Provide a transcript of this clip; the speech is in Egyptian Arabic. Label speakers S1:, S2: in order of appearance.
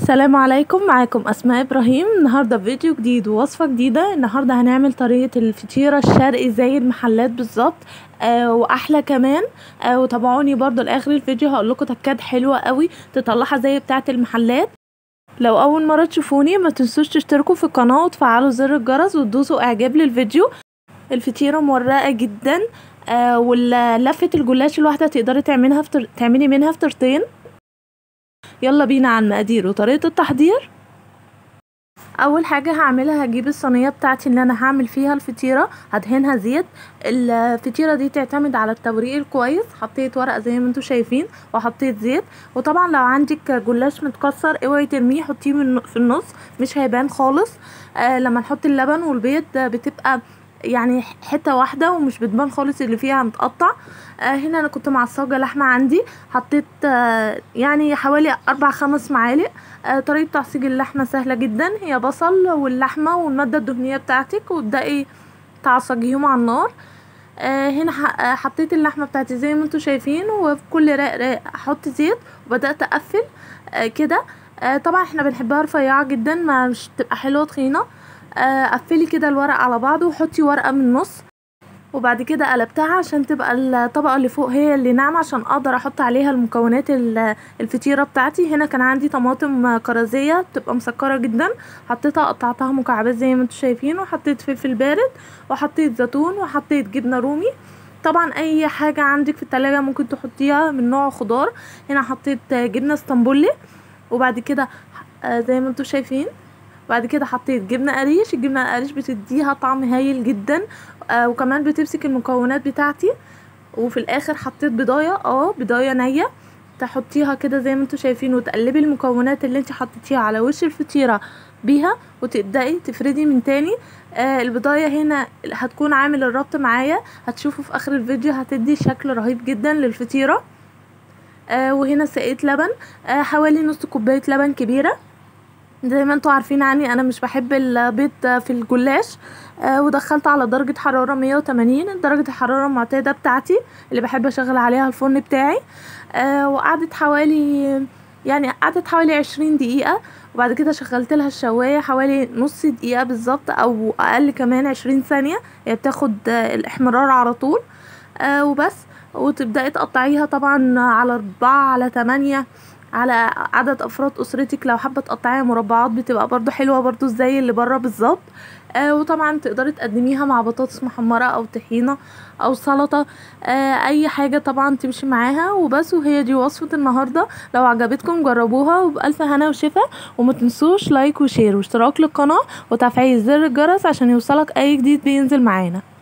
S1: السلام عليكم معاكم اسماء ابراهيم النهارده فيديو جديد ووصفه جديده النهارده هنعمل طريقه الفطيره الشرقي زي المحلات بالظبط آه واحلى كمان آه وتابعوني برضو لاخر الفيديو هقول لكم تكات حلوه قوي تطلعها زي بتاعه المحلات لو اول مره تشوفوني ما تنسوش تشتركوا في القناه وتفعلوا زر الجرس وتدوسوا اعجاب للفيديو الفطيره مرقه جدا آه ولفه الجلاش الواحده تقدري تعملها فتر... تعملي منها فطرتين يلا بينا على المقادير وطريقه التحضير اول حاجه هعملها هجيب الصينيه بتاعتي اللي انا هعمل فيها الفطيره هدهنها زيت الفطيره دي تعتمد على التوريق الكويس حطيت ورقه زي ما انتم شايفين وحطيت زيت وطبعا لو عندك جلاش متكسر اوعي ترميه حطيه من في النص مش هيبان خالص آه لما نحط اللبن والبيض بتبقى يعني حته واحده ومش بتبان خالص اللي فيها متقطع آه هنا انا كنت معصجه لحمه عندي حطيت آه يعني حوالي اربع خمس معالق آه طريقه تعصيج اللحمه سهله جدا هي بصل واللحمه والماده الدهنيه بتاعتك وتبداي تعصجيهم على النار آه هنا حطيت اللحمه بتاعتي زي ما انتم شايفين وفي كل رق رق احط زيت وبدات اقفل آه كده آه طبعا احنا بنحبها رفيعه جدا ما مش تبقى حلوه تخينه قفلي كده الورق على بعضه وحطي ورقه من النص وبعد كده قلبتها عشان تبقى الطبقه اللي فوق هي اللي ناعمه عشان اقدر احط عليها المكونات الفطيره بتاعتي هنا كان عندي طماطم كرزيه بتبقى مسكره جدا حطيتها قطعتها مكعبات زي ما انتم شايفين وحطيت فلفل بارد وحطيت زيتون وحطيت جبنه رومي طبعا اي حاجه عندك في التلاجة ممكن تحطيها من نوع خضار هنا حطيت جبنه اسطنبولي وبعد كده زي ما انتم شايفين بعد كده حطيت جبنه قريش الجبنه القريش بتديها طعم هايل جدا آه وكمان بتمسك المكونات بتاعتي وفي الاخر حطيت بضايه اه بضايه نيه تحطيها كده زي ما انتم شايفين وتقلبي المكونات اللي انت حطيتيها على وش الفطيره بيها وتبداي تفردي من تاني آه البضايه هنا هتكون عامل الربط معايا هتشوفوا في اخر الفيديو هتدي شكل رهيب جدا للفطيره آه وهنا سقيت لبن آه حوالي نص كوبايه لبن كبيره زي ما انتوا عارفين عني انا مش بحب البيض في الجلاش آه ودخلت على درجة حرارة 180 درجة الحرارة المعتادة بتاعتي اللي بحب اشغل عليها الفرن بتاعي آه وقعدت حوالي يعني قعدت حوالي 20 دقيقة وبعد كده شغلت لها الشواية حوالي نص دقيقة بالظبط او اقل كمان 20 ثانية هي بتاخد آه الاحمرار على طول آه وبس وتبدأي تقطعيها طبعا على أربعة على تمانية على عدد افراد اسرتك لو حابه تقطعيها مربعات بتبقى برضو حلوه برضو زي اللي بره بالظبط آه وطبعا تقدري تقدميها مع بطاطس محمره او طحينه او سلطه آه اي حاجه طبعا تمشي معاها وبس وهي دي وصفه النهارده لو عجبتكم جربوها وبالف هنا وشفا وما تنسوش لايك وشير واشتراك للقناه وتفعيل زر الجرس عشان يوصلك اي جديد بينزل معانا